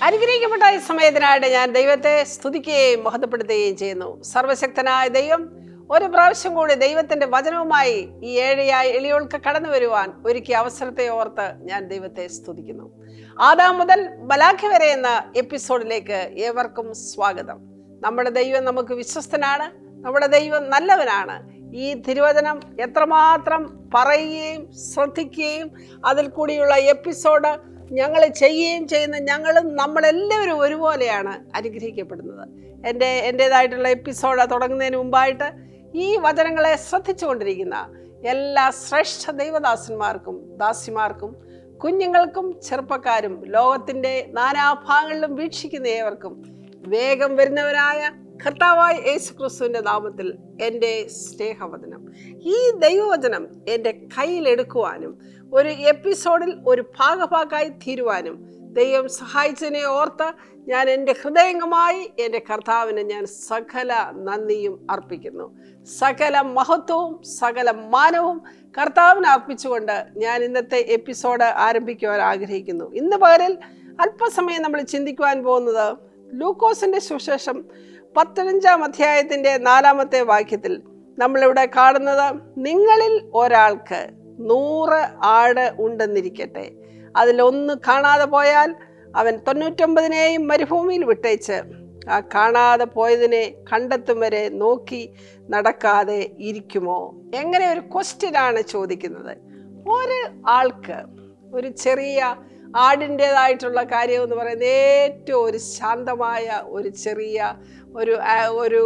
അനുഗ്രഹിക്കപ്പെട്ട ഈ സമയത്തിനായിട്ട് ഞാൻ ദൈവത്തെ സ്തുതിക്കുകയും മഹത്വപ്പെടുത്തുകയും ചെയ്യുന്നു സർവശക്തനായ ദൈവം ഒരു പ്രാവശ്യം കൂടി ദൈവത്തിന്റെ വചനവുമായി ഈ ഏഴയായ എളിയോൾക്ക് കടന്നു വരുവാൻ ഒരുക്കിയ അവസരത്തെ ഓർത്ത് ഞാൻ ദൈവത്തെ സ്തുതിക്കുന്നു ആദാം മുതൽ ബലാഖി വരെ എന്ന എപ്പിസോഡിലേക്ക് ഏവർക്കും സ്വാഗതം നമ്മുടെ ദൈവം നമുക്ക് വിശ്വസ്തനാണ് നമ്മുടെ ദൈവം നല്ലവനാണ് ഈ തിരുവചനം എത്രമാത്രം പറയുകയും ശ്രദ്ധിക്കുകയും അതിൽ കൂടിയുള്ള എപ്പിസോഡ് ഞങ്ങൾ ചെയ്യുകയും ചെയ്യുന്ന ഞങ്ങളും നമ്മളെല്ലാവരും ഒരുപോലെയാണ് അനുഗ്രഹിക്കപ്പെടുന്നത് എൻ്റെ എൻ്റേതായിട്ടുള്ള എപ്പിസോഡ് തുടങ്ങുന്നതിന് മുമ്പായിട്ട് ഈ വചനങ്ങളെ ശ്രദ്ധിച്ചുകൊണ്ടിരിക്കുന്ന എല്ലാ ശ്രേഷ്ഠ ദൈവദാസന്മാർക്കും ദാസിമാർക്കും കുഞ്ഞുങ്ങൾക്കും ചെറുപ്പക്കാരും ലോകത്തിൻ്റെ നാനാഭാഗങ്ങളിലും വീക്ഷിക്കുന്ന ഏവർക്കും വേഗം വരുന്നവരായ കർത്താവായ യേശു ക്രിസ്തുവിൻ്റെ നാമത്തിൽ എൻ്റെ സ്നേഹവചനം ഈ ദൈവവചനം എൻ്റെ കയ്യിലെടുക്കുവാനും ഒരു എപ്പിസോഡിൽ ഒരു ഭാഗഭാഗമായി തീരുവാനും ദൈവം സഹായിച്ചതിനെ ഓർത്ത് ഞാൻ എൻ്റെ ഹൃദയംഗമായി എൻ്റെ കർത്താവിന് ഞാൻ സകല നന്ദിയും അർപ്പിക്കുന്നു സകല മഹത്വവും സകല മാനവും കർത്താവിന് അർപ്പിച്ചുകൊണ്ട് ഞാൻ ഇന്നത്തെ എപ്പിസോഡ് ആരംഭിക്കുവാൻ ആഗ്രഹിക്കുന്നു ഇന്ന് പകലിൽ അല്പസമയം നമ്മൾ ചിന്തിക്കുവാൻ പോകുന്നത് ലൂക്കോസിൻ്റെ സുശേഷം പതിനഞ്ചാം അധ്യായത്തിൻ്റെ നാലാമത്തെ വാക്യത്തിൽ നമ്മളിവിടെ കാണുന്നത് നിങ്ങളിൽ ഒരാൾക്ക് നൂറ് ആട് ഉണ്ടെന്നിരിക്കട്ടെ അതിലൊന്ന് കാണാതെ പോയാൽ അവൻ തൊണ്ണൂറ്റൊമ്പതിനെയും മരുഭൂമിയിൽ വിട്ടേച്ച് ആ കാണാതെ പോയതിനെ കണ്ടെത്തും വരെ നോക്കി നടക്കാതെ ഇരിക്കുമോ എങ്ങനെ ഒരു ക്വസ്റ്റ്യനാണ് ചോദിക്കുന്നത് ഒരു ആൾക്ക് ഒരു ചെറിയ ആടിൻ്റേതായിട്ടുള്ള കാര്യം എന്ന് പറയുന്നത് ഏറ്റവും ഒരു ശാന്തമായ ഒരു ചെറിയ ഒരു ഒരു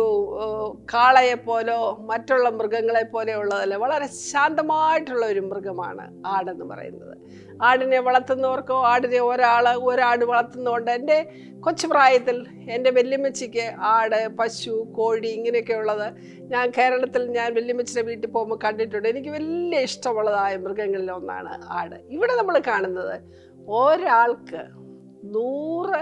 കാളയെ പോലോ മറ്റുള്ള മൃഗങ്ങളെ പോലെ ഉള്ളതല്ല വളരെ ശാന്തമായിട്ടുള്ള ഒരു മൃഗമാണ് ആടെന്ന് പറയുന്നത് ആടിനെ വളർത്തുന്നവർക്കോ ആടിനെ ഒരാൾ ഒരാട് വളർത്തുന്നതുകൊണ്ട് എൻ്റെ കൊച്ചു പ്രായത്തിൽ എൻ്റെ വല്യമ്മച്ചിക്ക് ആട് പശു കോഴി ഇങ്ങനെയൊക്കെ ഉള്ളത് ഞാൻ കേരളത്തിൽ ഞാൻ വല്യമ്മച്ചിയുടെ വീട്ടിൽ പോകുമ്പോൾ കണ്ടിട്ടുണ്ട് എനിക്ക് വലിയ ഇഷ്ടമുള്ളതായ മൃഗങ്ങളിൽ ഒന്നാണ് ആട് ഇവിടെ നമ്മൾ കാണുന്നത് ഒരാൾക്ക് നൂറ്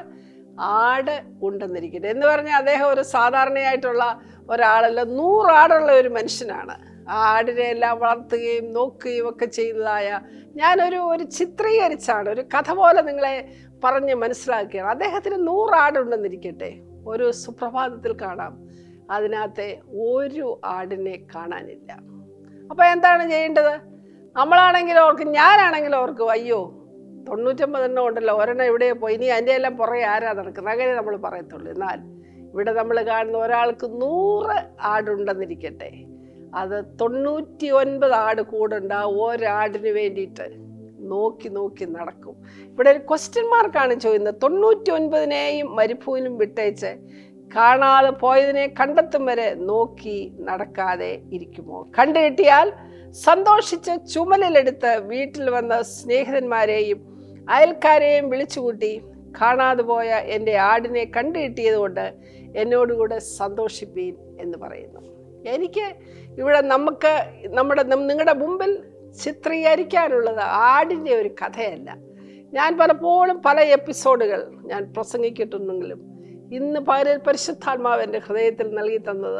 ആട് ഉണ്ടെന്നിരിക്കട്ടെ എന്ന് പറഞ്ഞാൽ അദ്ദേഹം ഒരു സാധാരണയായിട്ടുള്ള ഒരാളല്ല നൂറാടുള്ള ഒരു മനുഷ്യനാണ് ആ ആടിനെ എല്ലാം വളർത്തുകയും നോക്കുകയും ഒക്കെ ചെയ്യുന്നതായ ഞാനൊരു ഒരു ചിത്രീകരിച്ചാണ് ഒരു കഥ പോലെ നിങ്ങളെ പറഞ്ഞ് മനസ്സിലാക്കുകയാണ് അദ്ദേഹത്തിന് നൂറാടുണ്ടെന്നിരിക്കട്ടെ ഒരു സുപ്രഭാതത്തിൽ കാണാം അതിനകത്തെ ഒരു ആടിനെ കാണാനില്ല അപ്പോൾ എന്താണ് ചെയ്യേണ്ടത് നമ്മളാണെങ്കിലും ഓർക്കും ഞാനാണെങ്കിലും ഓർക്കും അയ്യോ തൊണ്ണൂറ്റൊമ്പതെണ്ണം ഉണ്ടല്ലോ ഒരെണ്ണം ഇവിടെ പോയി ഇനി അതിൻ്റെ എല്ലാം പുറകെ ആരാ നടക്കുന്നത് അങ്ങനെ നമ്മൾ പറയത്തുള്ളൂ എന്നാൽ ഇവിടെ നമ്മൾ കാണുന്ന ഒരാൾക്ക് നൂറ് ആടുണ്ടെന്നിരിക്കട്ടെ അത് തൊണ്ണൂറ്റി ഒൻപത് ആട് കൂടുണ്ട് ആ ഒരാടിന് വേണ്ടിയിട്ട് നോക്കി നോക്കി നടക്കും ഇവിടെ ഒരു ക്വസ്റ്റ്യൻ മാർക്കാണ് ചോദിക്കുന്നത് തൊണ്ണൂറ്റി ഒൻപതിനെയും മരുഭൂമിലും വിട്ടേച്ച് കാണാതെ പോയതിനെ കണ്ടെത്തും വരെ നോക്കി നടക്കാതെ ഇരിക്കുമോ കണ്ടു കിട്ടിയാൽ സന്തോഷിച്ച് ചുമലിലെടുത്ത് വീട്ടിൽ വന്ന സ്നേഹിതന്മാരെയും അയൽക്കാരെയും വിളിച്ചുകൂട്ടി കാണാതെ പോയ എൻ്റെ ആടിനെ കണ്ടു കിട്ടിയതുകൊണ്ട് എന്നോടുകൂടെ സന്തോഷിപ്പീൻ എന്ന് പറയുന്നു എനിക്ക് ഇവിടെ നമുക്ക് നമ്മുടെ നിങ്ങളുടെ മുമ്പിൽ ചിത്രീകരിക്കാനുള്ളത് ആടിൻ്റെ ഒരു കഥയല്ല ഞാൻ പലപ്പോഴും പല എപ്പിസോഡുകൾ ഞാൻ പ്രസംഗിക്കിട്ടുണ്ടെങ്കിലും ഇന്ന് പകലിൽ പരിശുദ്ധാത്മാവ് എൻ്റെ ഹൃദയത്തിൽ നൽകി തന്നത്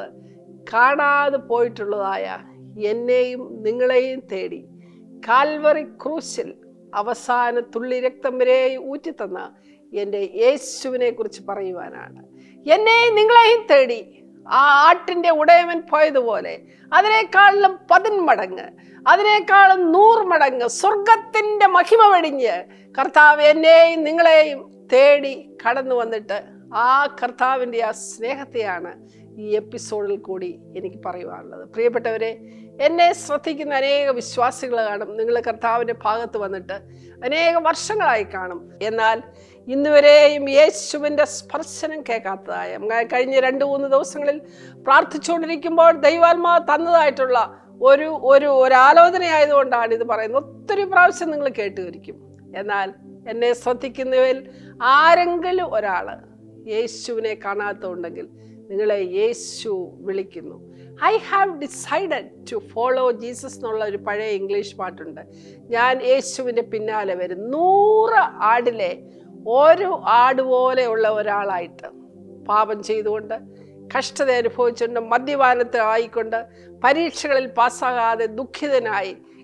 കാണാതെ പോയിട്ടുള്ളതായ എന്നെയും നിങ്ങളെയും തേടി കാൽവറി ക്രൂശിൽ അവസാന തുള്ളി രക്തം വരെ ഊറ്റിത്തന്ന എൻ്റെ യേശുവിനെ കുറിച്ച് പറയുവാനാണ് എന്നെയും നിങ്ങളെയും തേടി ആ ആട്ടിൻ്റെ ഉടയവൻ പോയതുപോലെ അതിനേക്കാളും പതിന്മടങ്ങ് അതിനേക്കാളും നൂറ് മടങ്ങ് സ്വർഗത്തിൻ്റെ മഹിമ വെടിഞ്ഞ് കർത്താവ് എന്നെയും നിങ്ങളെയും തേടി കടന്നു വന്നിട്ട് ആ കർത്താവിൻ്റെ ആ സ്നേഹത്തെയാണ് ഈ എപ്പിസോഡിൽ കൂടി എനിക്ക് പറയുവാനുള്ളത് പ്രിയപ്പെട്ടവരെ എന്നെ ശ്രദ്ധിക്കുന്ന അനേക വിശ്വാസികൾ കാണും നിങ്ങൾ കർത്താവിൻ്റെ ഭാഗത്ത് വന്നിട്ട് അനേക വർഷങ്ങളായി കാണും എന്നാൽ ഇന്നുവരെയും യേശുവിൻ്റെ സ്പർശനം കേൾക്കാത്തതായ കഴിഞ്ഞ രണ്ട് മൂന്ന് ദിവസങ്ങളിൽ പ്രാർത്ഥിച്ചുകൊണ്ടിരിക്കുമ്പോൾ ദൈവാത്മാ തന്നതായിട്ടുള്ള ഒരു ഒരു ഒരാലോചനയായതുകൊണ്ടാണ് ഇത് പറയുന്നത് ഒത്തിരി പ്രാവശ്യം നിങ്ങൾ കേട്ടുവരിക്കും എന്നാൽ എന്നെ ശ്രദ്ധിക്കുന്നവരിൽ ആരെങ്കിലും ഒരാൾ യേശുവിനെ കാണാത്തതുണ്ടെങ്കിൽ നിങ്ങളെ യേശു വിളിക്കുന്നു I have decided to follow Jesus എന്നുള്ള ഒരു പഴയ ഇംഗ്ലീഷ് പാട്ടുണ്ട് ഞാൻ യേശുവിൻ്റെ പിന്നാലെ വരും നൂറ് ആടിലെ ഒരു ആട് പോലെയുള്ള ഒരാളായിട്ട് പാപം ചെയ്തുകൊണ്ട് കഷ്ടത അനുഭവിച്ചുകൊണ്ട് മദ്യപാനത്തിൽ ആയിക്കൊണ്ട് പരീക്ഷകളിൽ പാസ്സാകാതെ ദുഃഖിതനായി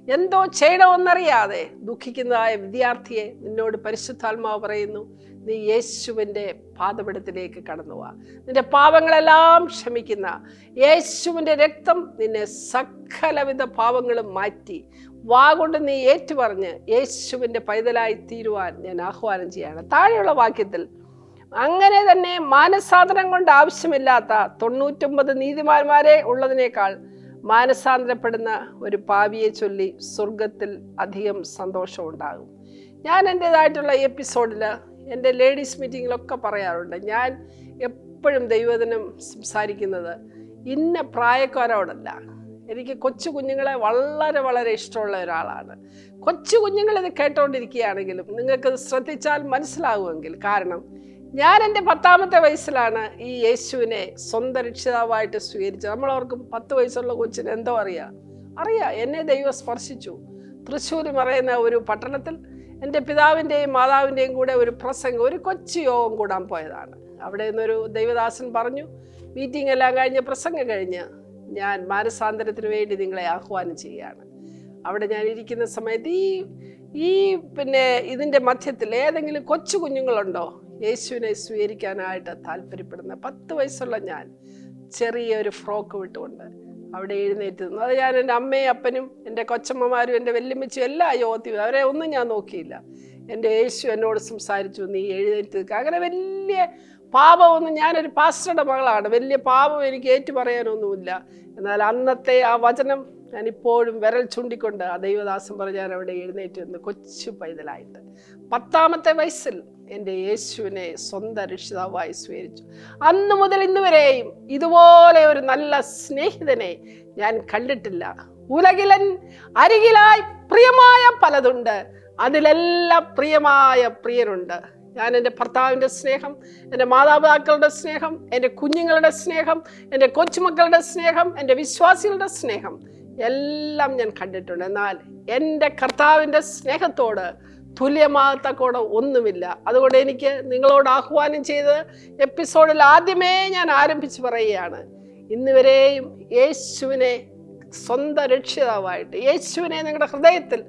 എന്തോ ചെയ്യണമെന്നറിയാതെ ദുഃഖിക്കുന്നതായ വിദ്യാർത്ഥിയെ നിന്നോട് പരിശുദ്ധാത്മാവ് പറയുന്നു നീ യേശുവിൻ്റെ പാതപിടത്തിലേക്ക് കടന്നു പോവാ നിന്റെ പാപങ്ങളെല്ലാം ക്ഷമിക്കുന്ന യേശുവിൻ്റെ രക്തം നിന്നെ സകലവിധ പാപങ്ങളും മാറ്റി വാ കൊണ്ട് നീ ഏറ്റുപറഞ്ഞ് യേശുവിൻ്റെ പൈതലായി തീരുവാൻ ഞാൻ ആഹ്വാനം ചെയ്യാണ് താഴെയുള്ള വാക്യത്തിൽ അങ്ങനെ തന്നെ മാനസാന്തരം കൊണ്ട് ആവശ്യമില്ലാത്ത തൊണ്ണൂറ്റൊമ്പത് നീതിമാന്മാരെ ഉള്ളതിനേക്കാൾ മാനസാന്തരപ്പെടുന്ന ഒരു പാവിയെ ചൊല്ലി സ്വർഗത്തിൽ അധികം സന്തോഷം ഉണ്ടാകും ഞാൻ എൻ്റേതായിട്ടുള്ള എപ്പിസോഡിൽ എൻ്റെ ലേഡീസ് മീറ്റിങ്ങിലൊക്കെ പറയാറുണ്ട് ഞാൻ എപ്പോഴും ദൈവദിനം സംസാരിക്കുന്നത് ഇന്ന പ്രായക്കാരോടല്ല എനിക്ക് കൊച്ചു കുഞ്ഞുങ്ങളെ വളരെ വളരെ ഇഷ്ടമുള്ള ഒരാളാണ് കൊച്ചു കുഞ്ഞുങ്ങൾ ഇത് കേട്ടോണ്ടിരിക്കുകയാണെങ്കിലും നിങ്ങൾക്കത് ശ്രദ്ധിച്ചാൽ മനസ്സിലാകുമെങ്കിൽ കാരണം ഞാൻ എൻ്റെ പത്താമത്തെ വയസ്സിലാണ് ഈ യേശുവിനെ സ്വന്തം രക്ഷിതാവായിട്ട് സ്വീകരിച്ചത് നമ്മളവർക്ക് പത്ത് വയസ്സുള്ള കൊച്ചിന് എന്തോ അറിയാം അറിയാം എന്നെ ദൈവം സ്പർശിച്ചു തൃശ്ശൂർ പറയുന്ന ഒരു പട്ടണത്തിൽ എൻ്റെ പിതാവിൻ്റെയും മാതാവിൻ്റെയും കൂടെ ഒരു പ്രസംഗം ഒരു കൊച്ചു യോഗം കൂടാൻ പോയതാണ് അവിടെ നിന്നൊരു ദൈവദാസൻ പറഞ്ഞു മീറ്റിംഗ് എല്ലാം കഴിഞ്ഞ് പ്രസംഗം കഴിഞ്ഞ് ഞാൻ മാനസാന്തരത്തിന് വേണ്ടി നിങ്ങളെ ആഹ്വാനം ചെയ്യുകയാണ് അവിടെ ഞാൻ ഇരിക്കുന്ന സമയത്ത് ഈ ഈ പിന്നെ ഇതിൻ്റെ മധ്യത്തിൽ ഏതെങ്കിലും കൊച്ചു കുഞ്ഞുങ്ങളുണ്ടോ യേശുവിനെ സ്വീകരിക്കാനായിട്ട് താല്പര്യപ്പെടുന്ന പത്ത് വയസ്സുള്ള ഞാൻ ചെറിയൊരു ഫ്രോക്ക് വിട്ടുകൊണ്ട് അവിടെ എഴുന്നേറ്റ് നിന്നു അത് ഞാൻ എൻ്റെ അമ്മയും അപ്പനും എൻ്റെ കൊച്ചമ്മമാരും എൻ്റെ വല്യമ്മച്ചും എല്ലാ യോഗത്തിലും അവരെ ഒന്നും ഞാൻ നോക്കിയില്ല എൻ്റെ യേശു എന്നോട് സംസാരിച്ചു നീ എഴുന്നേറ്റ് നിൽക്കുക അങ്ങനെ വലിയ പാപമൊന്നും ഞാനൊരു പാസ്റ്ററുടെ മകളാണ് വലിയ പാപം എനിക്ക് ഏറ്റു പറയാനൊന്നുമില്ല എന്നാൽ അന്നത്തെ ആ വചനം ഞാൻ ഇപ്പോഴും വിരൽ ചൂണ്ടിക്കൊണ്ട് ആ ദൈവദാസൻ പറഞ്ഞ് ഞാൻ അവിടെ എഴുന്നേറ്റ് നിന്ന് കൊച്ചു പൈതലായിട്ട് പത്താമത്തെ വയസ്സിൽ എൻ്റെ യേശുവിനെ സ്വന്തം രക്ഷിതാവായി സ്വീകരിച്ചു അന്ന് മുതൽ ഇന്ന് വരെയും ഇതുപോലെ ഒരു നല്ല സ്നേഹിതനെ ഞാൻ കണ്ടിട്ടില്ല ഉലകിലൻ അരികിലായി പ്രിയമായ പലതുണ്ട് അതിലെല്ലാം പ്രിയമായ പ്രിയനുണ്ട് ഞാൻ എൻ്റെ ഭർത്താവിൻ്റെ സ്നേഹം എൻ്റെ മാതാപിതാക്കളുടെ സ്നേഹം എൻ്റെ കുഞ്ഞുങ്ങളുടെ സ്നേഹം എൻ്റെ കൊച്ചുമക്കളുടെ സ്നേഹം എൻ്റെ വിശ്വാസികളുടെ സ്നേഹം എല്ലാം ഞാൻ കണ്ടിട്ടുണ്ട് എന്നാൽ എൻ്റെ കർത്താവിൻ്റെ സ്നേഹത്തോട് തുല്യമാകത്തക്കോടെ ഒന്നുമില്ല അതുകൊണ്ട് എനിക്ക് നിങ്ങളോട് ആഹ്വാനം ചെയ്ത് എപ്പിസോഡിൽ ആദ്യമേ ഞാൻ ആരംഭിച്ച് പറയുകയാണ് ഇന്ന് വരെയും യേശുവിനെ സ്വന്തം രക്ഷിതാവായിട്ട് യേശുവിനെ നിങ്ങളുടെ ഹൃദയത്തിൽ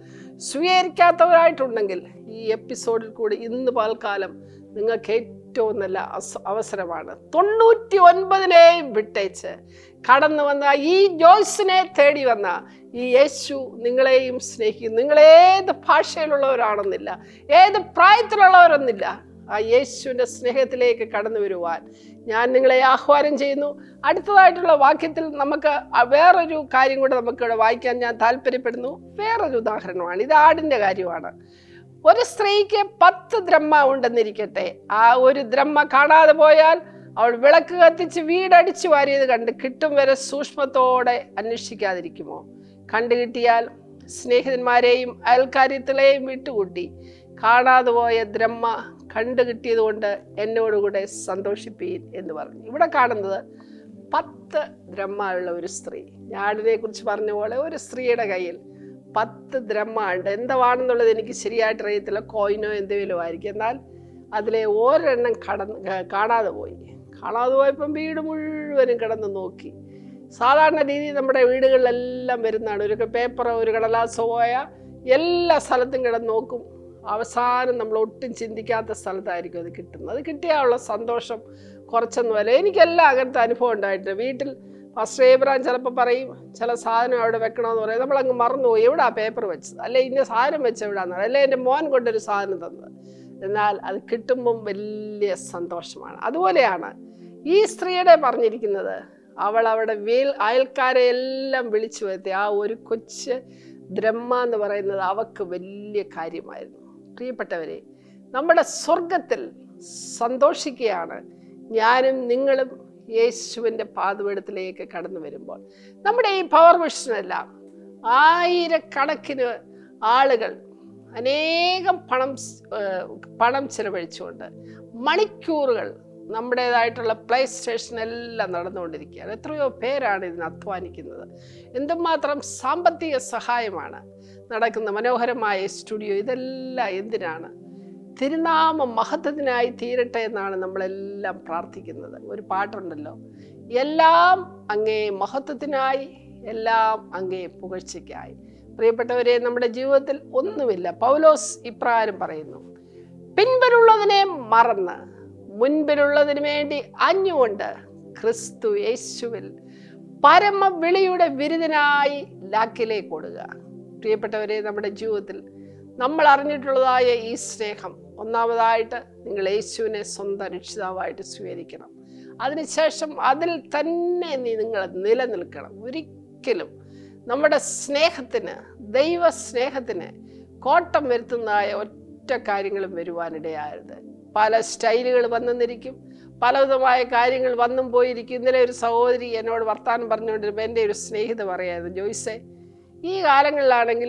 സ്വീകരിക്കാത്തവരായിട്ടുണ്ടെങ്കിൽ ഈ എപ്പിസോഡിൽ കൂടി ഇന്ന് പൽക്കാലം നിങ്ങൾക്ക് ഏറ്റവും നല്ല അസ അവസരമാണ് തൊണ്ണൂറ്റി ഒൻപതിനെയും വിട്ടേച്ച് കടന്നു വന്ന ഈ ജോയ്സിനെ തേടി വന്ന ഈ യേശു നിങ്ങളെയും സ്നേഹിക്കും നിങ്ങളേത് ഭാഷയിലുള്ളവരാണെന്നില്ല ഏത് പ്രായത്തിലുള്ളവരെന്നില്ല ആ യേശുവിൻ്റെ സ്നേഹത്തിലേക്ക് കടന്നു വരുവാൻ ഞാൻ നിങ്ങളെ ആഹ്വാനം ചെയ്യുന്നു അടുത്തതായിട്ടുള്ള വാക്യത്തിൽ നമുക്ക് ആ വേറൊരു കാര്യം കൂടെ നമുക്കിവിടെ വായിക്കാൻ ഞാൻ താല്പര്യപ്പെടുന്നു വേറൊരു ഉദാഹരണമാണ് ഇത് ആടിൻ്റെ കാര്യമാണ് ഒരു സ്ത്രീക്ക് പത്ത് ദ്രഹ്മ ഉണ്ടെന്നിരിക്കട്ടെ ആ ഒരു ദ്രഹ്മ കാണാതെ പോയാൽ അവൾ വിളക്ക് കത്തിച്ച് വീടടിച്ചു വാരിയത് കണ്ട് കിട്ടും വരെ സൂക്ഷ്മത്തോടെ അന്വേഷിക്കാതിരിക്കുമോ കണ്ടു കിട്ടിയാൽ സ്നേഹിതന്മാരെയും അയൽക്കാര്യത്തിലെയും വിട്ടുകൂട്ടി കാണാതെ പോയ ദ്രഹ്മ കണ്ടു കിട്ടിയത് കൊണ്ട് എന്നോടുകൂടെ സന്തോഷിപ്പീൻ എന്ന് പറഞ്ഞു ഇവിടെ കാണുന്നത് പത്ത് ദ്രഹ്മ ഉള്ള ഒരു സ്ത്രീ ഞാടിനെ കുറിച്ച് പറഞ്ഞ പോലെ ഒരു സ്ത്രീയുടെ കയ്യിൽ പത്ത് ദ്രഹ്മ ഉണ്ട് എന്താണെന്നുള്ളത് എനിക്ക് ശരിയായിട്ട് അറിയത്തില്ല കോയിനോ എന്തെങ്കിലും ആയിരിക്കും എന്നാൽ അതിലെ ഒരെണ്ണം കടന്ന് ക- കാണാതെ പോയി കാണാതെ പോയപ്പം വീട് മുഴുവനും കിടന്ന് നോക്കി സാധാരണ രീതിയിൽ നമ്മുടെ വീടുകളിലെല്ലാം വരുന്നതാണ് ഒരു പേപ്പറോ ഒരു കടലാസോ പോയാൽ എല്ലാ സ്ഥലത്തും കിടന്ന് നോക്കും അവസാനം നമ്മൾ ഒട്ടും ചിന്തിക്കാത്ത സ്ഥലത്തായിരിക്കും അത് കിട്ടുന്നത് അത് കിട്ടിയാലുള്ള സന്തോഷം കുറച്ചൊന്നുമല്ല എനിക്കെല്ലാം അങ്ങനത്തെ അനുഭവം ഉണ്ടായിട്ടുണ്ട് വീട്ടിൽ ഫസ്റ്റ് ഏബ്രാൻ ചിലപ്പോൾ പറയും ചില സാധനം അവിടെ വെക്കണമെന്ന് പറയും നമ്മളങ്ങ് മറന്നുപോയി എവിടെ ആ പേപ്പർ വെച്ചത് അല്ലെ ഇന്ന സാധനം വെച്ച് എവിടെയാന്ന് പറയും അല്ലെ എൻ്റെ മോൻ കൊണ്ടൊരു സാധനം തന്നത് എന്നാൽ അത് കിട്ടുമ്പം വലിയ സന്തോഷമാണ് അതുപോലെയാണ് ഈ സ്ത്രീയുടെ പറഞ്ഞിരിക്കുന്നത് അവൾ അവിടെ വേൽ അയൽക്കാരെ എല്ലാം വിളിച്ചു വരുത്തി ആ ഒരു കൊച്ച് ദ്രഹ്മ എന്ന് പറയുന്നത് അവക്ക് വലിയ കാര്യമായിരുന്നു പ്രിയപ്പെട്ടവരെ നമ്മുടെ സ്വർഗത്തിൽ സന്തോഷിക്കുകയാണ് ഞാനും നിങ്ങളും യേശുവിൻ്റെ പാതപീഠത്തിലേക്ക് കടന്നു വരുമ്പോൾ നമ്മുടെ ഈ പവർ മിഷനെല്ലാം ആയിരക്കണക്കിന് ആളുകൾ അനേകം പണം സ്- ഏഹ് പണം ചെലവഴിച്ചുകൊണ്ട് മണിക്കൂറുകൾ നമ്മുടേതായിട്ടുള്ള പ്ലേ സ്റ്റേഷൻ എല്ലാം നടന്നുകൊണ്ടിരിക്കുകയാണ് എത്രയോ പേരാണ് ഇതിന് അധ്വാനിക്കുന്നത് എന്തുമാത്രം സാമ്പത്തിക സഹായമാണ് നടക്കുന്ന മനോഹരമായ സ്റ്റുഡിയോ ഇതെല്ലാം എന്തിനാണ് തിരുനാമ മഹത്വത്തിനായി തീരട്ടെ എന്നാണ് നമ്മളെല്ലാം പ്രാർത്ഥിക്കുന്നത് ഒരു പാട്ടുണ്ടല്ലോ എല്ലാം അങ്ങേ മഹത്വത്തിനായി എല്ലാം അങ്ങേ പുകഴ്ചയ്ക്കായി പ്രിയപ്പെട്ടവരെ നമ്മുടെ ജീവിതത്തിൽ ഒന്നുമില്ല പൗലോസ് ഇപ്രകാരം പറയുന്നു പിൻപിലുള്ളതിനെ മറന്ന് മുൻപിലുള്ളതിന് വേണ്ടി അഞ്ഞുകൊണ്ട് ക്രിസ്തു യേശുവിൽ പരമ വിളിയുടെ വിരുദ്ധനായി ലാക്കിലേക്ക് ഓടുക പ്രിയപ്പെട്ടവരെ നമ്മുടെ ജീവിതത്തിൽ നമ്മൾ അറിഞ്ഞിട്ടുള്ളതായ ഈ സ്നേഹം ഒന്നാമതായിട്ട് നിങ്ങൾ യേശുവിനെ സ്വന്തം രക്ഷിതാവായിട്ട് സ്വീകരിക്കണം അതിനുശേഷം അതിൽ തന്നെ നീ നിങ്ങൾ നിലനിൽക്കണം ഒരിക്കലും നമ്മുടെ സ്നേഹത്തിന് ദൈവ സ്നേഹത്തിന് കോട്ടം വരുത്തുന്നതായ ഒറ്റ കാര്യങ്ങളും വരുവാനിടയായത് പല സ്റ്റൈലുകൾ വന്നെന്നിരിക്കും പലവിധമായ കാര്യങ്ങൾ വന്നും പോയിരിക്കും ഇന്നലെ ഒരു സഹോദരി എന്നോട് വർത്താനം പറഞ്ഞുകൊണ്ടിരുമ്പോൾ എൻ്റെ ഒരു സ്നേഹിത പറയായിരുന്നു ജോയ്സെ ഈ കാലങ്ങളിലാണെങ്കിൽ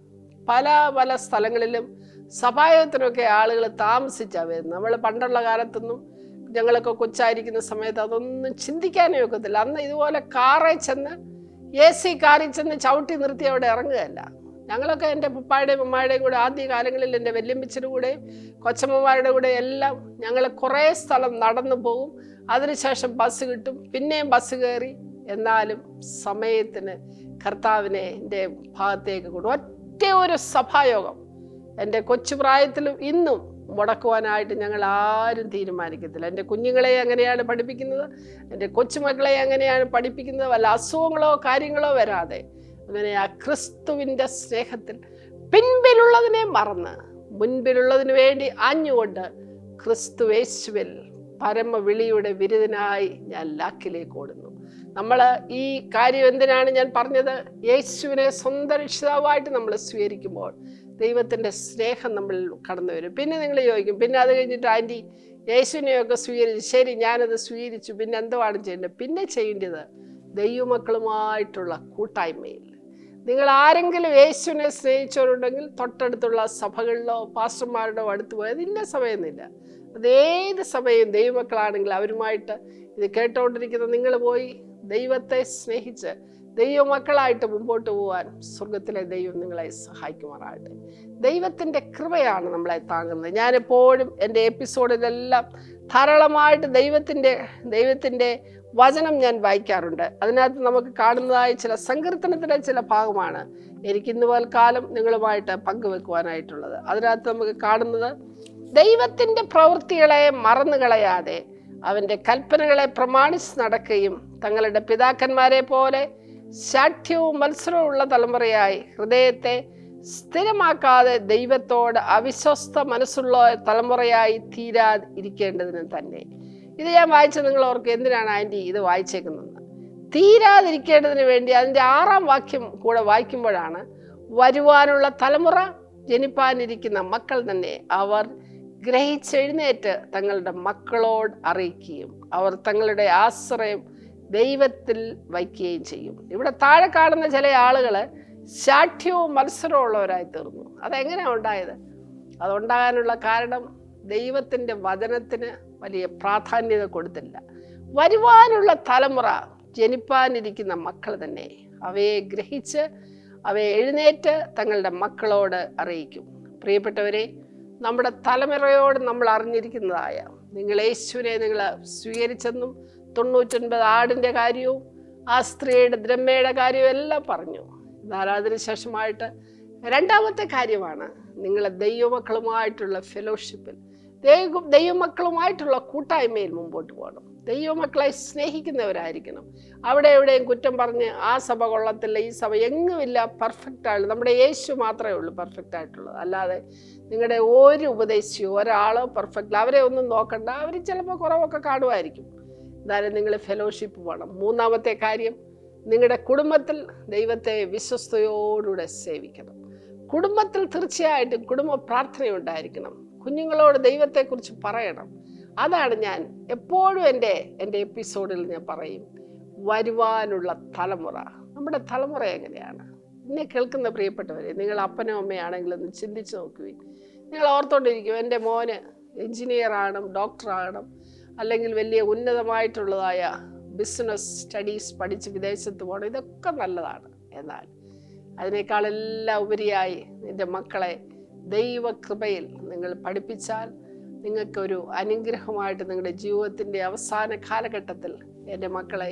പല പല സ്ഥലങ്ങളിലും സഭായത്തിനൊക്കെ ആളുകൾ താമസിച്ചാണ് വരുന്നത് നമ്മൾ പണ്ടുള്ള കാലത്തൊന്നും ഞങ്ങളൊക്കെ കൊച്ചായിരിക്കുന്ന സമയത്ത് അതൊന്നും ചിന്തിക്കാനേ ഒക്കത്തില്ല അന്ന് ഇതുപോലെ കാറിൽ ചെന്ന് എ സി കാറിൽ ചെന്ന് ചവിട്ടി നിർത്തി അവിടെ ഇറങ്ങുകയല്ല ഞങ്ങളൊക്കെ എൻ്റെ പപ്പായുടെയും ഉമ്മായുടെയും കൂടെ ആദ്യ കാലങ്ങളിൽ എൻ്റെ വല്യമ്മച്ചിയുടെ കൂടെയും കൊച്ചമ്മമാരുടെ കൂടെ എല്ലാം ഞങ്ങൾ കുറേ സ്ഥലം നടന്നു പോകും അതിനുശേഷം ബസ് കിട്ടും പിന്നെയും ബസ് കയറി എന്നാലും സമയത്തിന് കർത്താവിനെ എൻ്റെ ഭാഗത്തേക്ക് കൊണ്ടു ഒറ്റ ഒരു സഭായോഗം എൻ്റെ കൊച്ചു പ്രായത്തിലും ഇന്നും മുടക്കുവാനായിട്ട് ഞങ്ങൾ ആരും തീരുമാനിക്കത്തില്ല എൻ്റെ കുഞ്ഞുങ്ങളെ അങ്ങനെയാണ് പഠിപ്പിക്കുന്നത് എൻ്റെ കൊച്ചുമക്കളെ അങ്ങനെയാണ് പഠിപ്പിക്കുന്നത് വല്ല അസുഖങ്ങളോ കാര്യങ്ങളോ വരാതെ അങ്ങനെ ആ ക്രിസ്തുവിൻ്റെ സ്നേഹത്തിൽ പിൻപിലുള്ളതിനെ മറന്ന് മുൻപിലുള്ളതിന് വേണ്ടി ആഞ്ഞുകൊണ്ട് ക്രിസ്തു യേശുവിൽ പരമ വിളിയുടെ വിരുദ്ധനായി ഞാൻ ലാക്കിലേക്ക് ഓടുന്നു നമ്മൾ ഈ കാര്യം എന്തിനാണ് ഞാൻ പറഞ്ഞത് യേശുവിനെ സ്വന്തം രക്ഷിതാവായിട്ട് നമ്മൾ സ്വീകരിക്കുമ്പോൾ ദൈവത്തിൻ്റെ സ്നേഹം നമ്മൾ കടന്നു വരും പിന്നെ നിങ്ങൾ ചോദിക്കും പിന്നെ അത് കഴിഞ്ഞിട്ട് ആൻറ്റി യേശുവിനെയൊക്കെ സ്വീകരിച്ചു ശരി ഞാനത് സ്വീകരിച്ചു പിന്നെ എന്തുവാണ് ചെയ്യേണ്ടത് പിന്നെ ചെയ്യേണ്ടത് ദൈവമക്കളുമായിട്ടുള്ള കൂട്ടായ്മയിൽ നിങ്ങൾ ആരെങ്കിലും യേശുവിനെ സ്നേഹിച്ചവരുണ്ടെങ്കിൽ തൊട്ടടുത്തുള്ള സഭകളിലോ പാസ്റ്റർമാരുടെയോ അടുത്ത് പോയത് ഇന്ന സമയമൊന്നുമില്ല അത് ഏത് സമയം ദൈവമക്കളാണെങ്കിൽ അവരുമായിട്ട് ഇത് കേട്ടുകൊണ്ടിരിക്കുന്ന നിങ്ങൾ പോയി ദൈവത്തെ സ്നേഹിച്ച് ദൈവമക്കളായിട്ട് മുമ്പോട്ട് പോകാൻ സ്വർഗത്തിലെ ദൈവം നിങ്ങളെ സഹായിക്കുമാറാകട്ടെ ദൈവത്തിൻ്റെ കൃപയാണ് നമ്മളെ താങ്ങുന്നത് ഞാനെപ്പോഴും എൻ്റെ എപ്പിസോഡിലെല്ലാം ധാരാളമായിട്ട് ദൈവത്തിൻ്റെ ദൈവത്തിൻ്റെ വചനം ഞാൻ വായിക്കാറുണ്ട് അതിനകത്ത് നമുക്ക് കാണുന്നതായ ചില സങ്കീർത്തനത്തിൻ്റെ ചില ഭാഗമാണ് എനിക്ക് ഇന്ന് പോൽക്കാലം നിങ്ങളുമായിട്ട് പങ്കുവെക്കുവാനായിട്ടുള്ളത് അതിനകത്ത് നമുക്ക് കാണുന്നത് ദൈവത്തിൻ്റെ പ്രവൃത്തികളെ മറന്നു കളയാതെ അവൻ്റെ കൽപ്പനകളെ പ്രമാണിച്ച് നടക്കുകയും തങ്ങളുടെ പിതാക്കന്മാരെ പോലെ ശാഠ്യവും മത്സരവും ഉള്ള തലമുറയായി ഹൃദയത്തെ സ്ഥിരമാക്കാതെ ദൈവത്തോട് അവിശ്വസ്ത മനസ്സുള്ള തലമുറയായി തീരാതിരിക്കേണ്ടതിന് തന്നെ ഇത് ഞാൻ വായിച്ച നിങ്ങൾ ഓർക്ക് എന്തിനാണ് ആൻറ്റി ഇത് വായിച്ചേക്കുന്നത് തീരാതിരിക്കേണ്ടതിന് വേണ്ടി അതിൻ്റെ ആറാം വാക്യം കൂടെ വായിക്കുമ്പോഴാണ് വരുവാനുള്ള തലമുറ ജനിപ്പാനിരിക്കുന്ന മക്കൾ തന്നെ അവർ ഗ്രഹിച്ചെഴുന്നേറ്റ് തങ്ങളുടെ മക്കളോട് അറിയിക്കുകയും അവർ തങ്ങളുടെ ആശ്രയം ദൈവത്തിൽ വയ്ക്കുകയും ചെയ്യും ഇവിടെ താഴെ കാണുന്ന ചില ആളുകൾ ശാഠ്യവും മത്സരവും ഉള്ളവരായി തീർന്നു അതെങ്ങനെയാണ് ഉണ്ടായത് അതുണ്ടാകാനുള്ള കാരണം ദൈവത്തിൻ്റെ വചനത്തിന് വലിയ പ്രാധാന്യത കൊടുത്തില്ല വരുവാനുള്ള തലമുറ ജനിപ്പാനിരിക്കുന്ന മക്കൾ തന്നെ അവയെ ഗ്രഹിച്ച് അവയെ എഴുന്നേറ്റ് തങ്ങളുടെ മക്കളോട് അറിയിക്കും പ്രിയപ്പെട്ടവരെ നമ്മുടെ തലമുറയോട് നമ്മൾ അറിഞ്ഞിരിക്കുന്നതായ നിങ്ങൾ യേശുവിനെ നിങ്ങൾ സ്വീകരിച്ചെന്നും തൊണ്ണൂറ്റൊൻപത് ആടിൻ്റെ കാര്യവും ആ സ്ത്രീയുടെ ദ്രമ്മയുടെ കാര്യവും എല്ലാം പറഞ്ഞു എന്നാൽ അതിനുശേഷമായിട്ട് രണ്ടാമത്തെ കാര്യമാണ് നിങ്ങളെ ദൈവമക്കളുമായിട്ടുള്ള ഫെലോഷിപ്പിൽ ദൈവ ദൈവമക്കളുമായിട്ടുള്ള കൂട്ടായ്മയിൽ മുമ്പോട്ട് പോകണം ദൈവമക്കളെ സ്നേഹിക്കുന്നവരായിരിക്കണം അവിടെ എവിടെയും കുറ്റം പറഞ്ഞ് ആ സഭ കൊള്ളത്തില്ല ഈ സഭ എങ്ങുമില്ല പെർഫെക്റ്റ് ആയിട്ടുള്ള നമ്മുടെ യേശു മാത്രമേ ഉള്ളൂ പെർഫെക്റ്റ് ആയിട്ടുള്ളത് അല്ലാതെ നിങ്ങളുടെ ഒരു ഉപദേശിയോ ഒരാളോ പെർഫെക്റ്റ് അവരെ ഒന്നും നോക്കണ്ട അവർ ചിലപ്പോൾ കുറവൊക്കെ കാണുമായിരിക്കും എന്നാലും നിങ്ങൾ ഫെലോഷിപ്പ് വേണം മൂന്നാമത്തെ കാര്യം നിങ്ങളുടെ കുടുംബത്തിൽ ദൈവത്തെ വിശ്വസ്തയോടുകൂടെ സേവിക്കണം കുടുംബത്തിൽ തീർച്ചയായിട്ടും കുടുംബ പ്രാർത്ഥന ഉണ്ടായിരിക്കണം കുഞ്ഞുങ്ങളോട് ദൈവത്തെക്കുറിച്ച് പറയണം അതാണ് ഞാൻ എപ്പോഴും എൻ്റെ എൻ്റെ എപ്പിസോഡിൽ ഞാൻ പറയും വരുവാനുള്ള തലമുറ നമ്മുടെ തലമുറ എങ്ങനെയാണ് എന്നെ കേൾക്കുന്ന പ്രിയപ്പെട്ടവരെ നിങ്ങൾ അപ്പനോ അമ്മയാണെങ്കിൽ ഒന്ന് ചിന്തിച്ച് നോക്കുകയും നിങ്ങൾ ഓർത്തോണ്ടിരിക്കും എൻ്റെ മോന് എഞ്ചിനീയർ ആകണം ഡോക്ടർ ആകണം അല്ലെങ്കിൽ വലിയ ഉന്നതമായിട്ടുള്ളതായ ബിസിനസ് സ്റ്റഡീസ് പഠിച്ച് വിദേശത്ത് പോകണം ഇതൊക്കെ നല്ലതാണ് എന്നാൽ അതിനേക്കാളെല്ലാം ഉപരിയായി നിൻ്റെ മക്കളെ ദൈവകൃപയിൽ നിങ്ങൾ പഠിപ്പിച്ചാൽ നിങ്ങൾക്കൊരു അനുഗ്രഹമായിട്ട് നിങ്ങളുടെ ജീവിതത്തിൻ്റെ അവസാന കാലഘട്ടത്തിൽ എൻ്റെ മക്കളെ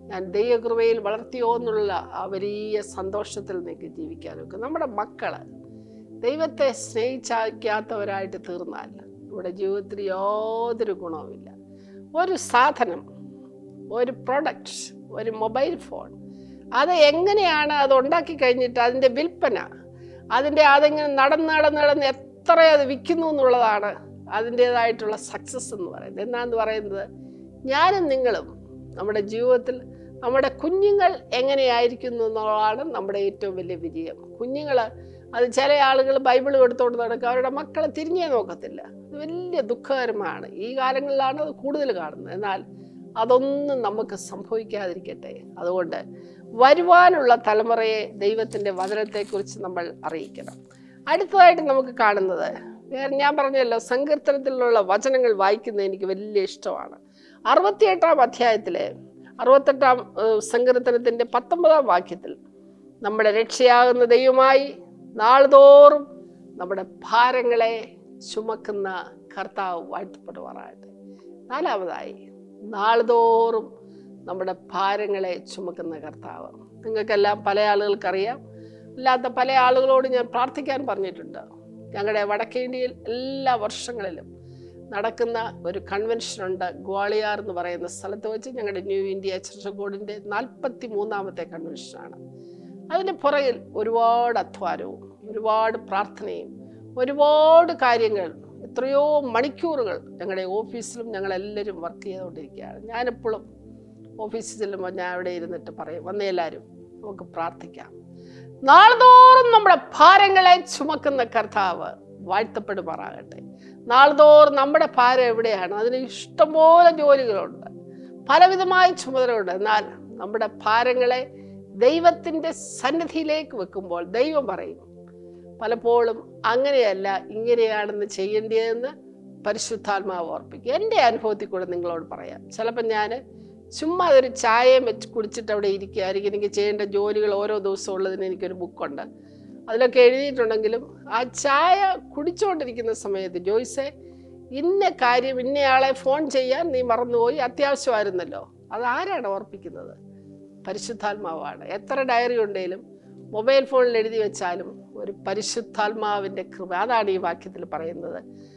ഞാൻ ദൈവകൃപയിൽ വളർത്തിയോ എന്നുള്ള ആ വലിയ സന്തോഷത്തിൽ നിങ്ങൾക്ക് ജീവിക്കാനൊക്കെ നമ്മുടെ മക്കള് ദൈവത്തെ സ്നേഹിച്ചാക്കാത്തവരായിട്ട് തീർന്നാൽ നമ്മുടെ ജീവിതത്തിൽ യാതൊരു ഗുണവുമില്ല ഒരു സാധനം ഒരു പ്രൊഡക്റ്റ് ഒരു മൊബൈൽ ഫോൺ അത് എങ്ങനെയാണ് അത് ഉണ്ടാക്കി കഴിഞ്ഞിട്ട് അതിൻ്റെ വിൽപ്പന അതിൻ്റെ അതിങ്ങനെ നടന്ന് നടന്ന് നടന്ന് എത്ര അത് വിൽക്കുന്നു എന്നുള്ളതാണ് അതിൻ്റേതായിട്ടുള്ള സക്സസ് എന്ന് പറയുന്നത് എന്നാന്ന് പറയുന്നത് ഞാനും നിങ്ങളും നമ്മുടെ ജീവിതത്തിൽ നമ്മുടെ കുഞ്ഞുങ്ങൾ എങ്ങനെയായിരിക്കുന്നു എന്നുള്ളതാണ് നമ്മുടെ ഏറ്റവും വലിയ വിജയം കുഞ്ഞുങ്ങൾ അത് ചില ആളുകൾ ബൈബിൾ എടുത്തുകൊണ്ട് നടക്കുക അവരുടെ മക്കളെ തിരിഞ്ഞേ നോക്കത്തില്ല അത് വലിയ ദുഃഖകരമാണ് ഈ കാലങ്ങളിലാണ് അത് കൂടുതൽ കാണുന്നത് എന്നാൽ അതൊന്നും നമുക്ക് സംഭവിക്കാതിരിക്കട്ടെ അതുകൊണ്ട് വരുവാനുള്ള തലമുറയെ ദൈവത്തിൻ്റെ വചനത്തെക്കുറിച്ച് നമ്മൾ അറിയിക്കണം അടുത്തതായിട്ട് നമുക്ക് കാണുന്നത് വേറെ ഞാൻ പറഞ്ഞല്ലോ സങ്കീർത്തനത്തിലുള്ള വചനങ്ങൾ വായിക്കുന്നത് എനിക്ക് വലിയ ഇഷ്ടമാണ് അറുപത്തിയെട്ടാം അധ്യായത്തിലെ അറുപത്തെട്ടാം ഏഹ്, സങ്കീർത്തനത്തിൻ്റെ പത്തൊമ്പതാം വാക്യത്തിൽ നമ്മുടെ രക്ഷയാകുന്ന ദൈവമായി നാൾതോറും നമ്മുടെ ഭാരങ്ങളെ ചുമക്കുന്ന കർത്താവ് വാഴ്ത്തപ്പെടുവാറാകട്ടെ നാലാമതായി നാൾതോറും നമ്മുടെ ഭാരങ്ങളെ ചുമക്കുന്ന കർത്താവ് നിങ്ങൾക്കെല്ലാം പല ആളുകൾക്കറിയാം അല്ലാത്ത പല ആളുകളോട് ഞാൻ പ്രാർത്ഥിക്കാൻ പറഞ്ഞിട്ടുണ്ട് ഞങ്ങളുടെ വടക്കേന്ത്യയിൽ എല്ലാ വർഷങ്ങളിലും നടക്കുന്ന ഒരു കൺവെൻഷനുണ്ട് ഗ്വാളിയാർ എന്ന് പറയുന്ന സ്ഥലത്ത് വെച്ച് ഞങ്ങളുടെ ന്യൂ ഇന്ത്യ ചർച്ചകോടിൻ്റെ നാൽപ്പത്തി മൂന്നാമത്തെ കൺവെൻഷനാണ് അതിൻ്റെ പുറകിൽ ഒരുപാട് അധ്വാനവും ഒരുപാട് പ്രാർത്ഥനയും ഒരുപാട് കാര്യങ്ങൾ എത്രയോ മണിക്കൂറുകൾ ഞങ്ങളുടെ ഓഫീസിലും ഞങ്ങളെല്ലാവരും വർക്ക് ചെയ്തുകൊണ്ടിരിക്കുകയാണ് ഞാനെപ്പോഴും ഓഫീസിൽ ചെല്ലുമ്പോൾ ഞാൻ അവിടെ ഇരുന്നിട്ട് പറയും വന്നേ എല്ലാവരും നമുക്ക് പ്രാർത്ഥിക്കാം നാൾതോറും നമ്മുടെ ഭാരങ്ങളെ ചുമക്കുന്ന കർത്താവ് വാഴ്ത്തപ്പെടുമാറാകട്ടെ നാൾതോറും നമ്മുടെ ഭാരം എവിടെയാണ് അതിന് ഇഷ്ടംപോലെ ജോലികളുണ്ട് പലവിധമായ ചുമതലകളുണ്ട് എന്നാൽ നമ്മുടെ ഭാരങ്ങളെ ദൈവത്തിൻ്റെ സന്നിധിയിലേക്ക് വെക്കുമ്പോൾ ദൈവം പറയും പലപ്പോഴും അങ്ങനെയല്ല ഇങ്ങനെയാണെന്ന് ചെയ്യേണ്ടതെന്ന് പരിശുദ്ധാത്മാവ് ഓർപ്പിക്കും എൻ്റെ അനുഭവത്തിൽ കൂടെ നിങ്ങളോട് പറയാം ചിലപ്പോൾ ഞാൻ ചുമ്മാ അതൊരു ചായയും വെച്ച് കുടിച്ചിട്ട് അവിടെ ഇരിക്കുകയായിരിക്കും എനിക്ക് ചെയ്യേണ്ട ജോലികൾ ഓരോ ദിവസവും ഉള്ളതിന് എനിക്കൊരു ബുക്കുണ്ട് അതിലൊക്കെ എഴുതിയിട്ടുണ്ടെങ്കിലും ആ ചായ കുടിച്ചുകൊണ്ടിരിക്കുന്ന സമയത്ത് ജോയ്സെ ഇന്ന കാര്യം ഇന്നയാളെ ഫോൺ ചെയ്യാൻ നീ മറന്നുപോയി അത്യാവശ്യമായിരുന്നല്ലോ അത് ആരാണ് ഓർപ്പിക്കുന്നത് പരിശുദ്ധാത്മാവാണ് എത്ര ഡയറി ഉണ്ടെങ്കിലും മൊബൈൽ ഫോണിൽ എഴുതി വെച്ചാലും ഒരു പരിശുദ്ധാത്മാവിൻ്റെ കൃപ അതാണ് ഈ വാക്യത്തിൽ പറയുന്നത്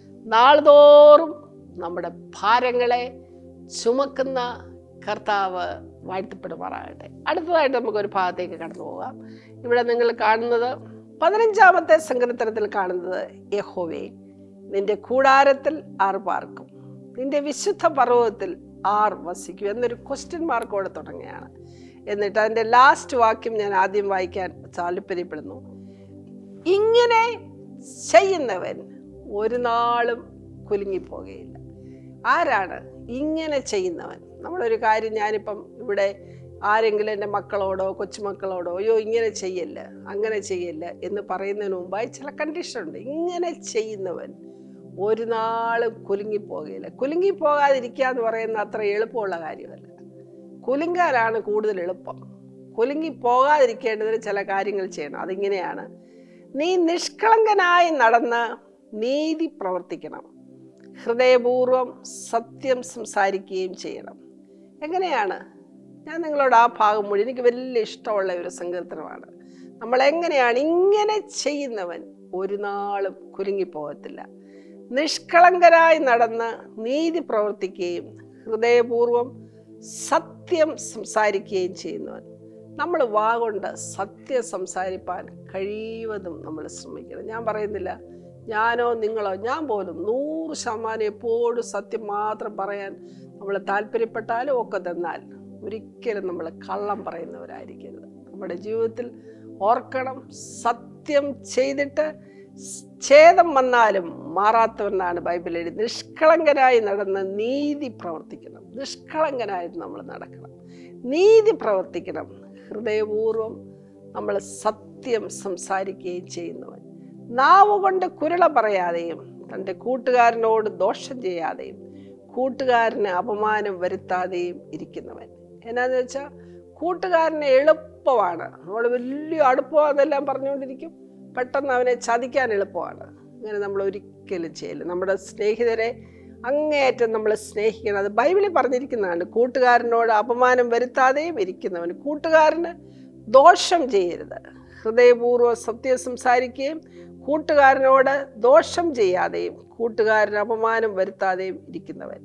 നാൾതോറും നമ്മുടെ ഭാരങ്ങളെ ചുമക്കുന്ന കർത്താവ് വാഴ്ത്തപ്പെടുമാറാകട്ടെ അടുത്തതായിട്ട് നമുക്കൊരു ഭാഗത്തേക്ക് കടന്നു പോകാം ഇവിടെ നിങ്ങൾ കാണുന്നത് പതിനഞ്ചാമത്തെ സങ്കീർത്തനത്തിൽ കാണുന്നത് യഹോവേ നിന്റെ കൂടാരത്തിൽ ആർ പാർക്കും നിന്റെ വിശുദ്ധ പർവ്വതത്തിൽ ആർ വസിക്കും എന്നൊരു ക്വസ്റ്റ്യൻ മാർക്കോടെ തുടങ്ങുകയാണ് എന്നിട്ട് അതിൻ്റെ ലാസ്റ്റ് വാക്യം ഞാൻ ആദ്യം വായിക്കാൻ താല്പര്യപ്പെടുന്നു ഇങ്ങനെ ചെയ്യുന്നവൻ ഒരു നാളും കുലുങ്ങിപ്പോകുകയില്ല ആരാണ് ഇങ്ങനെ ചെയ്യുന്നവൻ നമ്മളൊരു കാര്യം ഞാനിപ്പം ഇവിടെ ആരെങ്കിലും എൻ്റെ മക്കളോടോ കൊച്ചുമക്കളോടോ അയ്യോ ഇങ്ങനെ ചെയ്യല്ല അങ്ങനെ ചെയ്യല്ല എന്ന് പറയുന്നതിന് മുമ്പായി ചില കണ്ടീഷൻ ഉണ്ട് ഇങ്ങനെ ചെയ്യുന്നവൻ ഒരു നാളും കുലുങ്ങിപ്പോകുകയില്ല കുലുങ്ങിപ്പോകാതിരിക്കുക എന്ന് പറയുന്ന അത്ര എളുപ്പമുള്ള കാര്യമല്ല കുലുങ്ങാനാണ് കൂടുതൽ എളുപ്പം കുലുങ്ങി പോകാതിരിക്കേണ്ടതിന് ചില കാര്യങ്ങൾ ചെയ്യണം അതിങ്ങനെയാണ് നീ നിഷ്കളങ്കനായി നടന്ന് നീതി പ്രവർത്തിക്കണം ഹൃദയപൂർവം സത്യം സംസാരിക്കുകയും ചെയ്യണം എങ്ങനെയാണ് ഞാൻ നിങ്ങളോട് ആ ഭാഗം മുഴുവൻ എനിക്ക് വലിയ ഇഷ്ടമുള്ള ഒരു സങ്കീർത്തനമാണ് നമ്മൾ എങ്ങനെയാണ് ഇങ്ങനെ ചെയ്യുന്നവൻ ഒരു നാളും കുലുങ്ങിപ്പോകത്തില്ല നിഷ്കളങ്കരായി നടന്ന് നീതി പ്രവർത്തിക്കുകയും ഹൃദയപൂർവം സത്യം സംസാരിക്കുകയും ചെയ്യുന്നവൻ നമ്മൾ വാ കൊണ്ട് സത്യം സംസാരിപ്പാൻ കഴിയുവതും നമ്മൾ ശ്രമിക്കണം ഞാൻ പറയുന്നില്ല ഞാനോ നിങ്ങളോ ഞാൻ പോലും നൂറ് ശതമാനം എപ്പോഴും സത്യം മാത്രം പറയാൻ നമ്മൾ താല്പര്യപ്പെട്ടാലും ഒക്കെ തന്നാൽ ഒരിക്കലും നമ്മൾ കള്ളം പറയുന്നവരായിരിക്കരുത് നമ്മുടെ ജീവിതത്തിൽ ഓർക്കണം സത്യം ചെയ്തിട്ട് ഛേദം വന്നാലും മാറാത്തവനാണ് ബൈബിൾ എഴുതി നിഷ്കളങ്കനായി നടന്ന് നീതി പ്രവർത്തിക്കണം നിഷ്കളങ്കനായിട്ട് നമ്മൾ നടക്കണം നീതി പ്രവർത്തിക്കണം ഹൃദയപൂർവം നമ്മൾ സത്യം സംസാരിക്കുകയും ചെയ്യുന്നവൻ നാവ് കൊണ്ട് കുരള പറയാതെയും തൻ്റെ കൂട്ടുകാരനോട് ദോഷം ചെയ്യാതെയും കൂട്ടുകാരന് അപമാനം വരുത്താതെയും ഇരിക്കുന്നവൻ എന്നാന്ന് വെച്ചാൽ കൂട്ടുകാരന് എളുപ്പമാണ് നമ്മൾ വലിയ അടുപ്പമാണെന്നെല്ലാം പറഞ്ഞുകൊണ്ടിരിക്കും പെട്ടെന്ന് അവനെ ചതിക്കാൻ എളുപ്പമാണ് അങ്ങനെ നമ്മൾ ഒരിക്കലും ചെയ്യില്ല നമ്മുടെ സ്നേഹിതരെ അങ്ങേയറ്റം നമ്മൾ സ്നേഹിക്കണം അത് ബൈബിളിൽ പറഞ്ഞിരിക്കുന്നതാണ് കൂട്ടുകാരനോട് അപമാനം വരുത്താതെയും ഇരിക്കുന്നവൻ കൂട്ടുകാരന് ദോഷം ചെയ്യരുത് ഹൃദയപൂർവ്വം സത്യം സംസാരിക്കുകയും കൂട്ടുകാരനോട് ദോഷം ചെയ്യാതെയും കൂട്ടുകാരന് അപമാനം വരുത്താതെയും ഇരിക്കുന്നവൻ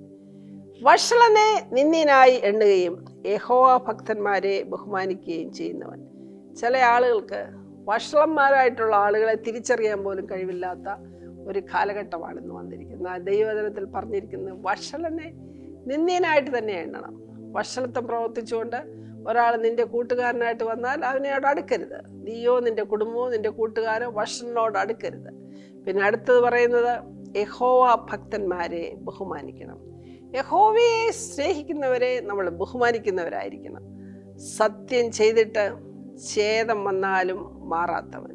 വഷളനെ നിന്ദിനായി എണ്ണുകയും യഹോവ ഭക്തന്മാരെ ബഹുമാനിക്കുകയും ചെയ്യുന്നവൻ ചില ആളുകൾക്ക് വഷളന്മാരായിട്ടുള്ള ആളുകളെ തിരിച്ചറിയാൻ പോലും കഴിവില്ലാത്ത ഒരു കാലഘട്ടമാണ് ഇന്ന് വന്നിരിക്കുന്നത് ദൈവജനത്തിൽ പറഞ്ഞിരിക്കുന്നത് വഷളനെ നിന്ദ്യനായിട്ട് തന്നെ എണ്ണണം വഷളത്വം പ്രവർത്തിച്ചുകൊണ്ട് ഒരാൾ നിന്റെ കൂട്ടുകാരനായിട്ട് വന്നാൽ അവനോട് അടുക്കരുത് നീയോ നിന്റെ കുടുംബമോ നിന്റെ കൂട്ടുകാരോ വഷളിനോട് അടുക്കരുത് പിന്നെ അടുത്തത് പറയുന്നത് യഹോവ ഭക്തന്മാരെ ബഹുമാനിക്കണം യഹോവയെ സ്നേഹിക്കുന്നവരെ നമ്മൾ ബഹുമാനിക്കുന്നവരായിരിക്കണം സത്യം ചെയ്തിട്ട് ഛേദം വന്നാലും മാറാത്തവൻ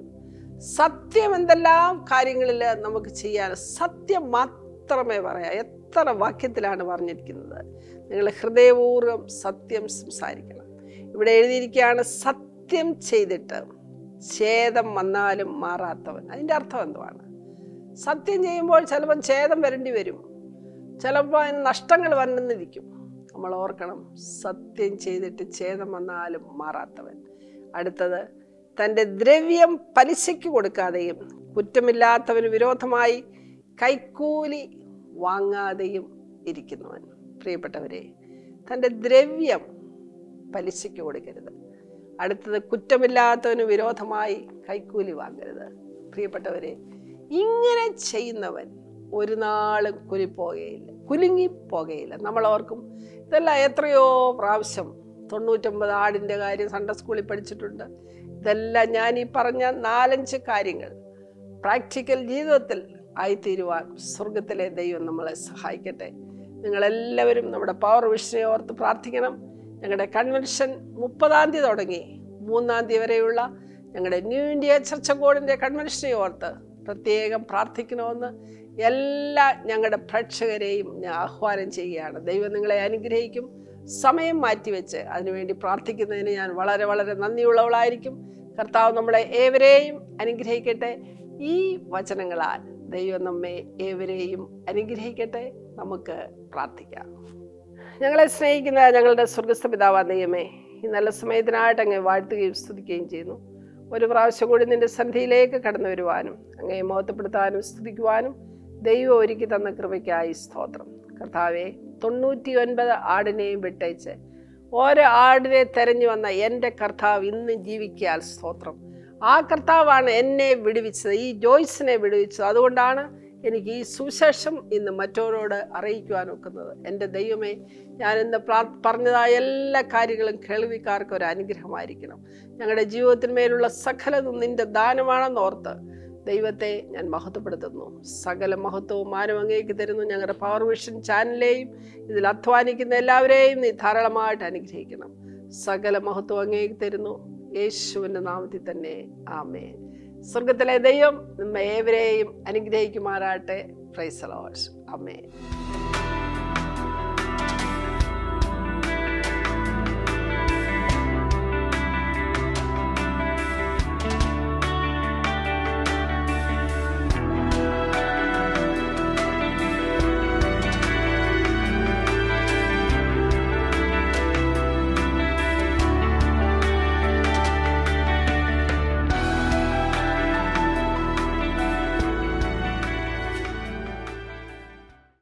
സത്യം എന്തെല്ലാം കാര്യങ്ങളിൽ നമുക്ക് ചെയ്യാൻ സത്യം മാത്രമേ പറയാം എത്ര വാക്യത്തിലാണ് പറഞ്ഞിരിക്കുന്നത് നിങ്ങൾ ഹൃദയപൂർവ്വം സത്യം സംസാരിക്കണം ഇവിടെ എഴുതിയിരിക്കുകയാണ് സത്യം ചെയ്തിട്ട് ഛേദം വന്നാലും മാറാത്തവൻ അതിൻ്റെ അർത്ഥം എന്തുവാണ് സത്യം ചെയ്യുമ്പോൾ ചിലപ്പം ഛേദം വരേണ്ടി വരും ചിലപ്പോൾ അതിന് നഷ്ടങ്ങൾ വന്നെന്നിരിക്കും നമ്മൾ ഓർക്കണം സത്യം ചെയ്തിട്ട് ഛേദം വന്നാലും മാറാത്തവൻ അടുത്തത് തൻ്റെ ദ്രവ്യം പലിശയ്ക്ക് കൊടുക്കാതെയും കുറ്റമില്ലാത്തവന് വിരോധമായി കൈക്കൂലി വാങ്ങാതെയും ഇരിക്കുന്നവൻ പ്രിയപ്പെട്ടവരെ തൻ്റെ ദ്രവ്യം പലിശയ്ക്ക് കൊടുക്കരുത് അടുത്തത് കുറ്റമില്ലാത്തവന് വിരോധമായി കൈക്കൂലി വാങ്ങരുത് പ്രിയപ്പെട്ടവരെ ഇങ്ങനെ ചെയ്യുന്നവൻ ഒരു നാളും കുലിപ്പോകുകയില്ല കുലുങ്ങിപ്പോകുകയില്ല നമ്മൾ ഓർക്കും ഇതെല്ലാം എത്രയോ പ്രാവശ്യം തൊണ്ണൂറ്റൊമ്പത് ആടിൻ്റെ കാര്യം സൺഡേ സ്കൂളിൽ പഠിച്ചിട്ടുണ്ട് ഇതെല്ലാം ഞാൻ ഈ പറഞ്ഞ നാലഞ്ച് കാര്യങ്ങൾ പ്രാക്ടിക്കൽ ജീവിതത്തിൽ ആയിത്തീരുവാൻ സ്വർഗത്തിലെ ദൈവം നമ്മളെ സഹായിക്കട്ടെ നിങ്ങളെല്ലാവരും നമ്മുടെ പവർ വിഷയെ ഓർത്ത് പ്രാർത്ഥിക്കണം ഞങ്ങളുടെ കൺവെൻഷൻ മുപ്പതാം തീയതി തുടങ്ങി മൂന്നാം തീയതി വരെയുള്ള ഞങ്ങളുടെ ന്യൂ ഇന്ത്യ ചർച്ചക്കോടിൻ്റെ കൺവെൻഷനെ ഓർത്ത് പ്രത്യേകം പ്രാർത്ഥിക്കണമെന്ന് എല്ലാ ഞങ്ങളുടെ പ്രേക്ഷകരെയും ഞാൻ ആഹ്വാനം ചെയ്യുകയാണ് ദൈവം നിങ്ങളെ അനുഗ്രഹിക്കും സമയം മാറ്റിവെച്ച് അതിനുവേണ്ടി പ്രാർത്ഥിക്കുന്നതിന് ഞാൻ വളരെ വളരെ നന്ദിയുള്ളവളായിരിക്കും കർത്താവ് നമ്മളെ ഏവരെയും അനുഗ്രഹിക്കട്ടെ ഈ വചനങ്ങളാൽ ദൈവം നമ്മെ ഏവരെയും അനുഗ്രഹിക്കട്ടെ നമുക്ക് പ്രാർത്ഥിക്കാം ഞങ്ങളെ സ്നേഹിക്കുന്ന ഞങ്ങളുടെ സ്വർഗസ്ഥ പിതാവാ ദൈവമേ ഈ നല്ല സമയത്തിനായിട്ട് അങ്ങ് വാഴ്ത്തുകയും സ്തുതിക്കുകയും ചെയ്യുന്നു ഒരു പ്രാവശ്യം കൂടി നിന്റെ സന്ധിയിലേക്ക് കടന്നു വരുവാനും അങ്ങയെ മോഹത്തപ്പെടുത്താനും സ്തുതിക്കുവാനും ദൈവം ഒരുക്കി തന്ന കൃപയ്ക്കായി സ്തോത്രം കർത്താവെ തൊണ്ണൂറ്റി ഒൻപത് ആടിനെയും വിട്ടയച്ച് ഓരോ ആടിനെ തെരഞ്ഞു വന്ന എൻ്റെ കർത്താവ് ഇന്ന് ജീവിക്കാൻ സ്തോത്രം ആ കർത്താവാണ് എന്നെ വിടുവിച്ചത് ഈ ജോയ്സിനെ വിടുവിച്ചത് അതുകൊണ്ടാണ് എനിക്ക് ഈ സുശേഷം ഇന്ന് മറ്റവരോട് അറിയിക്കുവാൻ ഒക്കുന്നത് എൻ്റെ ദൈവമേ ഞാൻ ഇന്ന് പ്രാ പറഞ്ഞതായ എല്ലാ കാര്യങ്ങളും കേൾവിക്കാർക്ക് ഒരു അനുഗ്രഹമായിരിക്കണം ഞങ്ങളുടെ ജീവിതത്തിന്മേലുള്ള സകലതും നിന്റെ ദാനമാണെന്ന് ഓർത്ത് ദൈവത്തെ ഞാൻ മഹത്വപ്പെടുത്തുന്നു സകല മഹത്വവും മാനം അങ്ങേക്ക് തരുന്നു ഞങ്ങളുടെ പവർ വിഷൻ ചാനലിലെയും ഇതിൽ അധ്വാനിക്കുന്ന എല്ലാവരെയും നീ ധാരാളമായിട്ട് അനുഗ്രഹിക്കണം സകല മഹത്വം അങ്ങേക്ക് തരുന്നു യേശുവിൻ്റെ നാമത്തിൽ തന്നെ ആമേ സ്വർഗത്തിലെ ദൈവം നമ്മെ ഏവരെയും അനുഗ്രഹിക്കുമാറാട്ടെ പ്രൈസലോസ് അമ്മേ